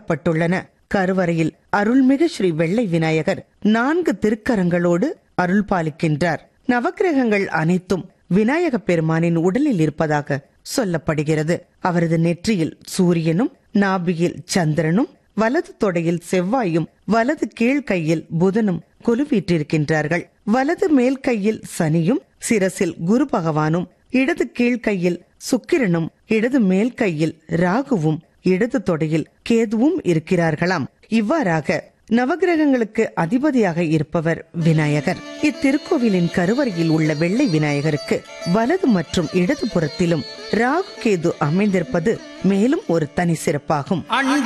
அமைக்கப்பட்டுள்ளன கருவறையில் அருள்மிகு ஸ்ரீ வெள்ளை விநாயகர் நான்கு திருக்கரங்களோடு அருள் பாலிக்கின்றார் நவக்கிரகங்கள் அனைத்தும் விநாயக பெருமானின் உடலில் இருப்பதாக சொல்லப்படுகிறது அவரது நெற்றியில் சூரியனும் நாபியில் சந்திரனும் வலது தொடையில் செவ்வாயும் வலது கீழ் கையில் புதனும் கொலுவீற்றிருக்கின்றார்கள் வலது மேல் கையில் சனியும் சிரசில் குரு பகவானும் இடது கீழ் கையில் சுக்கிரனும் இடது மேல் கையில் ராகுவும் இடது தொடையில் கேதுவும் இருக்கிறார்களாம் இவ்வாறாக நவகிரகங்களுக்கு அதிபதியாக இருப்பவர் விநாயகர் இத்திருக்கோவிலின் கருவறையில் உள்ள வெள்ளை விநாயகருக்கு வலது மற்றும் இடது புறத்திலும் ராகு கேது அமைந்திருப்பது மேலும் ஒரு தனி சிறப்பாகும் அண்ட